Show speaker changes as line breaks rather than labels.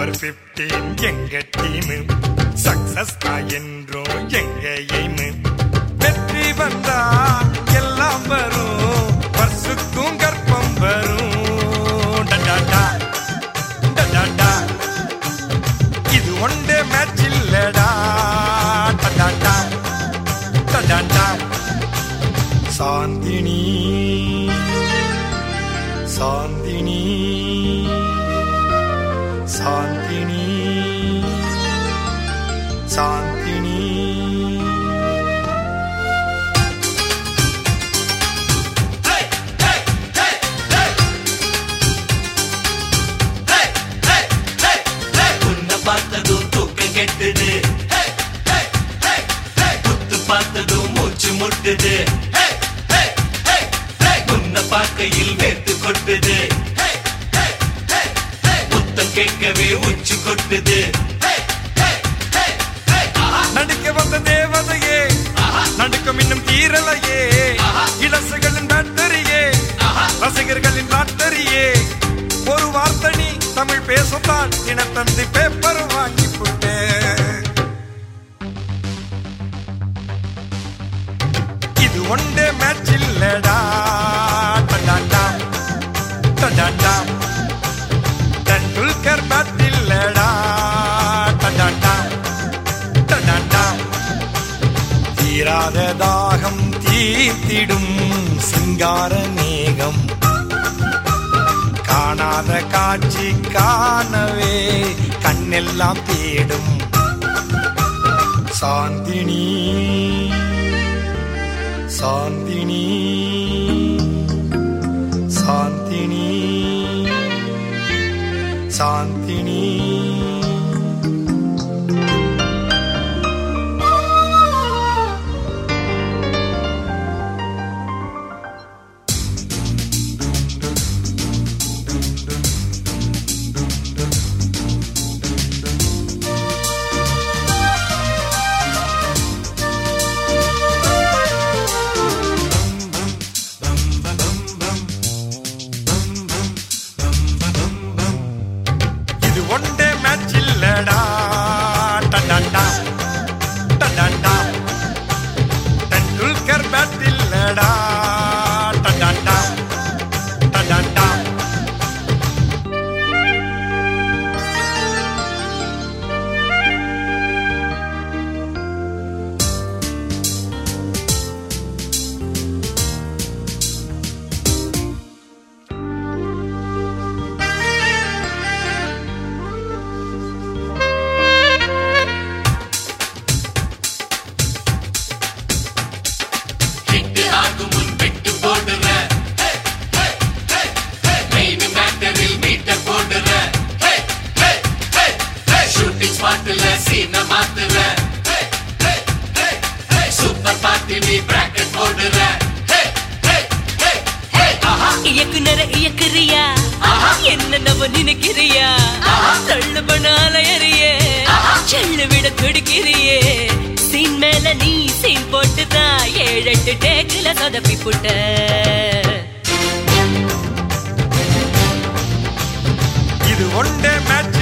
Number 15 எங்க team success என்றும் எங்க எய்ம் வெற்றி வந்தா எல்லாம் வரும் பர்சுக்கும் கற்பம் வரும் டடாடா, டடாடா. இது ஒன்றே மேட்ச் இல்லடா டடாடா, டடாடா. சாந்தினி சாந்தினி சாந்தினி சாந்தினி
உன்னை பார்த்ததும் தூக்கம் கெட்டுது குத்து பார்த்ததும் மூச்சு முட்டுது உன்னை பார்க்கையில் வேத்து கொட்டுது புத்தம் கேட்கவே உச்சி கொட்டுது
நடிக்க வந்த தேவதையே நடுக்கம் இன்னும் தீரலையே இளசுகளின் பேட்டரியே ரசிகர்களின் லாட்டரியே ஒரு வார்த்தை நீ தமிழ் பேசத்தான் இனத்தந்தி பேப்பர் வாங்கி போட்டேன் இது ஒன்றே மேட்ச் இல்லடா டடாடா, டடாடா. டெண்டுல்கர் பேட் இல்லடா டடாடா, டடாடா. தீராத தாகம் தீர்த்திடும் சிங்கார மேகம் காணாத காட்சி காணவே கண்ணெல்லாம் தேடும் சாந்தினி சாந்தினி சாந்தினி சாந்தினி இது ஒன்றே மேட்ச் இல்லடா டடாடா, டடாடா. டெண்டுல்கர் பேட் இல்லடா டடாடா, டடாடா.
ஹிட் ஆகும் முன் விட்டு போடுற மெயின் மேட்டரில் மீட்டர் போடுற ஷூட்டிங் ஸ்பாட்ல சீன மாத்துற சூப்பர் பார்ட்டி நீ பிராக்கெட் போடுற
இயக்குனர இயக்குறியா என்ன நம்ம நினைக்கிறியா தள்ளு பண்ண அலையறியே செல்லு விட துடிக்கிறியே சீன் மேல நீ சீன் போட்டுதான் ஏழு எட்டு டேக்குல சொதப்பி புட்ட
இது ஒன்றே மேட்ச்